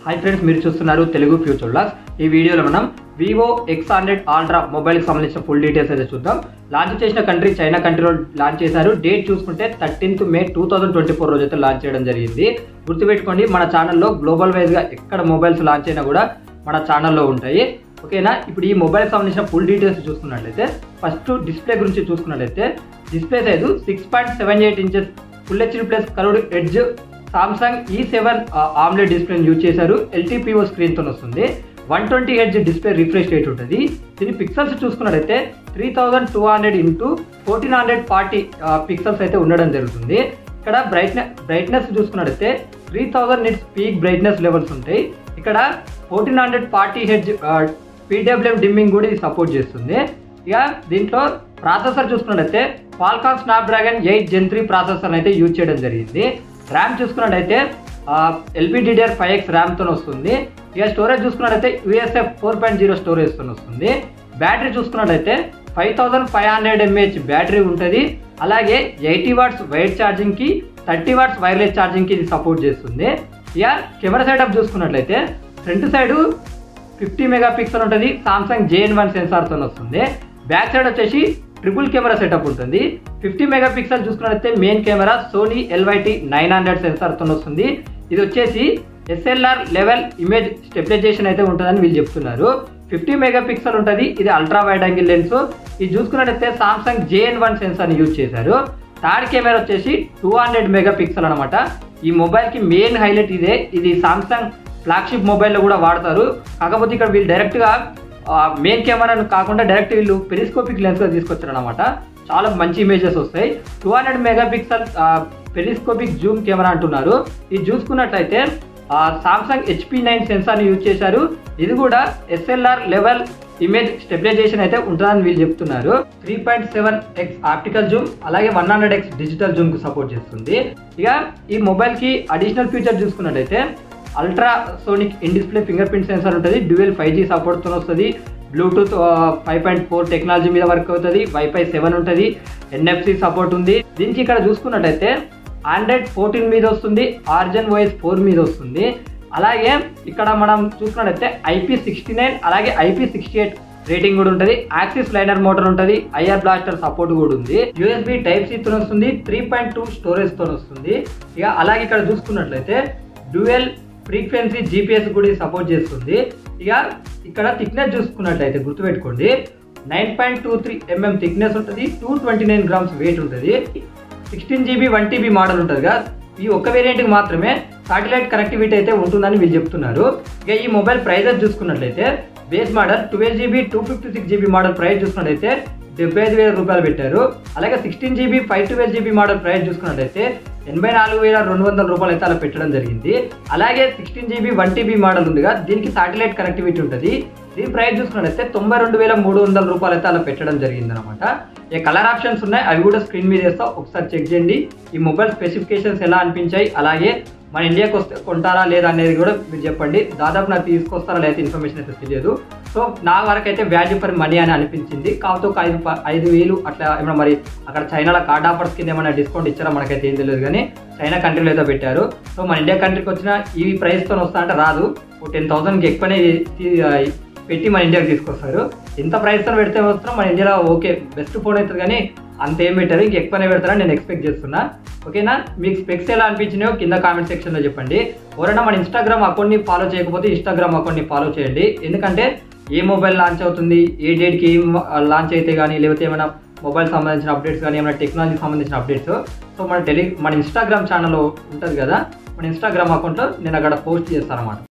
hi friends మీరు చూస్తున్నారు Telugu future loss ఈ వీడియోలో మనం వివో ఎక్స్ హండ్రెడ్ ఆల్ట్రా మొబైల్కి సంబంధించిన ఫుల్ డీటెయిల్స్ అయితే చూద్దాం లాంచ్ చేసిన కంట్రీ చైనా కంట్రీలో లాంచ్ చేశారు డేట్ చూసుకుంటే thirteenth May two thousand twenty four రోజు అయితే లాంచ్ చేయడం జరిగింది గుర్తుపెట్టుకోండి మన ఛానల్లో గ్లోబల్ వైజ్గా ఎక్కడ మొబైల్స్ లాంచ్ అయినా కూడా మన ఛానల్లో ఉంటాయి ఓకేనా ఇప్పుడు ఈ మొబైల్కి సంబంధించిన ఫుల్ డీటెయిల్స్ చూసుకున్నట్లయితే ఫస్ట్ డిస్ప్లే గురించి చూసుకున్నట్లయితే display size six point seven eight inches full HD plus curved edge Samsung E seven AMOLED డిస్ప్లేని యూజ్ చేశారు ఎల్టీపీఓ స్క్రీన్తో వస్తుంది one twenty hertz display refresh rate ఉంటుంది దీని పిక్సెల్స్ చూసుకున్నట్లయితే three thousand two hundred into fourteen hundred forty pixels అయితే ఉండడం జరుగుతుంది ఇక్కడ బ్రైట్నెస్ బ్రైట్నెస్ చూసుకున్నట్లయితే three thousand nits peak brightness levels ఉంటాయి ఇక్కడ fourteen hundred forty hedge PWM dimming కూడా ఇది సపోర్ట్ చేస్తుంది ఇక దీంట్లో ప్రాసెసర్ చూసుకున్నట్లయితే Qualcomm Snapdragon eight Gen three processor అయితే యూజ్ చేయడం జరిగింది ర్యామ్ చూసుకున్నట్టయితే ఎల్పిడిడిఆర్ ఫైవ్ ఎక్స్ ర్యామ్తో వస్తుంది ఇక స్టోరేజ్ చూసుకున్నట్టయితే యూఎస్ఎఫ్ ఫోర్ పాయింట్ జీరో స్టోరేజ్తో వస్తుంది బ్యాటరీ చూసుకున్నట్టయితే five thousand five hundred mAh battery ఉంటుంది అలాగే ఎయిటీ వాట్స్ వైర్ ఛార్జింగ్కి థర్టీ వాట్స్ వైర్లెస్ ఛార్జింగ్కి ఇది సపోర్ట్ చేస్తుంది ఇక కెమెరా సెటప్ చూసుకున్నట్లయితే front side fifty mega pixel ఉంటుంది సామ్సంగ్ జేఎన్ వన్ సెన్సార్తో వస్తుంది బ్యాక్ సైడ్ వచ్చేసి ట్రిపుల్ కెమెరా సెటప్ ఉంటుంది ఫిఫ్టీ మెగా పిక్సెల్ చూసుకున్నట్లయితే main camera Sony LYT nine hundred సెన్సార్తో వస్తుంది ఇది వచ్చేసి ఎస్ఎల్ఆర్ లెవెల్ ఇమేజ్ స్టెబిలైజేషన్ అయితే ఉంటుందని వీళ్ళు చెప్తున్నారు ఫిఫ్టీ మెగా పిక్సెల్ ఉంటుంది ఇది అల్ట్రా వైడ్ యాంగిల్ లెన్స్ ఇది చూసుకున్నట్టయితే సామ్సంగ్ జేఎన్ వన్ సెన్సార్ని యూజ్ చేశారు థర్డ్ కెమెరా వచ్చేసి టూ హండ్రెడ్ మెగా పిక్సెల్ అనమాట ఈ మొబైల్కి మెయిన్ హైలైట్ ఇదే ఇది సామ్సంగ్ ఫ్లాగ్షిప్ మొబైల్లో కూడా వాడతారు కాకపోతే ఇక్కడ వీళ్ళు డైరెక్ట్గా మెయిన్ కెమెరాను కాకుండా డైరెక్ట్ వీళ్ళు పెరిస్కోపిక్ లెన్స్గా తీసుకొచ్చారు అనమాట చాలా మంచి ఇమేజెస్ వస్తాయి two hundred mega pixel periscopic zoom camera అంటున్నారు ఇది చూసుకున్నట్లయితే సామ్సంగ్ హెచ్పి నైన్ సెన్సార్ని యూజ్ చేశారు ఇది కూడా ఎస్ఎల్ఆర్ లెవెల్ ఇమేజ్ స్టెబిలైజేషన్ అయితే ఉంటుందని వీళ్ళు చెప్తున్నారు three point seven X optical zoom అలాగే one hundred X digital zoom కు సపోర్ట్ చేస్తుంది ఇక ఈ మొబైల్ కి అడిషనల్ ఫీచర్ చూసుకున్నట్టయితే ultrasonic in display fingerprint sensor ఉంటుంది డ్యూయల్ ఫైవ్ జీ సపోర్ట్తో వస్తుంది Bluetooth five point four technology మీద వర్క్ అవుతుంది వైఫై సెవెన్ ఉంటుంది ఎన్ఎఫ్సి సపోర్ట్ ఉంది దీనికి ఇక్కడ చూసుకున్నట్టయితే ఆండ్రాయిడ్ ఫోర్టీన్ మీద వస్తుంది ఆర్జన్ వైస్ ఫోర్ మీద వస్తుంది అలాగే ఇక్కడ మనం చూసుకున్నట్టయితే ఐపీ సిక్స్టీ నైన్ అలాగే ఐపీ సిక్స్టీ ఎయిట్ రేటింగ్ కూడా ఉంటుంది యాక్సిస్ లైనర్ మోటార్ ఉంటుంది ఐఆర్ బ్లాస్టర్ సపోర్ట్ కూడా ఉంది యూఎస్బి టైప్ సి తో వస్తుంది త్రీ పాయింట్ టూ స్టోరేజ్ తో వస్తుంది ఇక అలాగే ఇక్కడ చూసుకున్నట్లయితే డ్యూయల్ ఫ్రీక్వెన్సీ జీపీఎస్ కూడా సపోర్ట్ చేస్తుంది ఇక ఇక్కడ థిక్నెస్ చూసుకున్నట్లయితే గుర్తుపెట్టుకోండి nine point two three mm thickness ఉంటుంది two twenty nine grams weight ఉంటుంది sixteen GB one TB model ఉంటుందిగా ఈ ఒక్క వేరియంట్కి మాత్రమే సాటిలైట్ కనెక్టివిటీ అయితే ఉంటుందని వీళ్ళు చెప్తున్నారు ఇక ఈ మొబైల్ ప్రైజెస్ చూసుకున్నట్లయితే base model twelve GB two fifty six GB model price చూసుకున్నట్లయితే డెబ్బై ఐదు వేల రూపాయలు పెట్టారు అలాగే sixteen GB five twelve GB model price చూసుకున్నట్లయితే ఎనభై నాలుగు వేల రెండు వందల రూపాయలు అయితే అలా పెట్టడం జరిగింది అలాగే sixteen GB one TB model ఉందిగా దీనికి సాటిలైట్ కనెక్టివిటీ ఉంటుంది దీని ప్రైస్ చూసుకున్నట్లయితే తొంభై రెండు వేల మూడు వందల రూపాయలు అయితే అలా పెట్టడం జరిగింది అనమాట ఈ కలర్ ఆప్షన్స్ ఉన్నాయి అవి కూడా స్క్రీన్ మీద వేస్తా ఒకసారి చెక్ చేయండి ఈ మొబైల్ స్పెసిఫికేషన్స్ ఎలా అనిపించాయి అలాగే మన ఇండియాకి వస్తే కొంటారా లేదా అనేది కూడా మీరు చెప్పండి దాదాపు నాకు తీసుకొస్తారా లేదా ఇన్ఫర్మేషన్ అయితే తెలియదు సో నా వరకు అయితే వాల్యూ ఫర్ మనీ అని అనిపించింది కాకపోతే ఒక ఐదు ఐదు వేలు అట్లా ఏమైనా మరి అక్కడ చైనాలో కార్డ్ ఆఫర్స్ కింద ఏమైనా డిస్కౌంట్ ఇచ్చారా మనకైతే ఏం తెలియదు కానీ చైనా కంట్రీలో ఏదో పెట్టారు సో మన ఇండియా కంట్రీకి వచ్చిన ఈ ప్రైస్తో వస్తా అంటే రాదు ఒక టెన్ థౌసండ్కి ఎక్కువనే పెట్టి మన ఇండియాకి తీసుకొస్తారు ఇంత ప్రైస్తో పెడితే వస్తున్నాం మన ఇండియాలో ఓకే బెస్ట్ ఫోన్ అవుతుంది కానీ అంత ఏం పెట్టారు ఇంక ఎక్కువనే పెడతారని నేను ఎక్స్పెక్ట్ చేస్తున్నా ఓకేనా మీకు స్పెక్స్ ఎలా అనిపించినాయో కింద కామెంట్ సెక్షన్లో చెప్పండి ఎవరైనా మన ఇన్స్టాగ్రామ్ అకౌంట్ని ఫాలో చేయకపోతే ఇన్స్టాగ్రామ్ అకౌంట్ని ఫాలో చేయండి ఎందుకంటే ఏ మొబైల్ లాంచ్ అవుతుంది ఏ డేట్కి ఏం లాంచ్ అయితే కానీ లేకపోతే ఏమైనా మొబైల్ సంబంధించిన అప్డేట్స్ కానీ ఏమైనా టెక్నాలజీ సంబంధించిన అప్డేట్స్ సో మన టెలి మన ఇన్స్టాగ్రామ్ ఛానల్ ఉంటుంది కదా మన ఇన్స్టాగ్రామ్ అకౌంట్లో నేను అక్కడ పోస్ట్ చేస్తాను అనమాట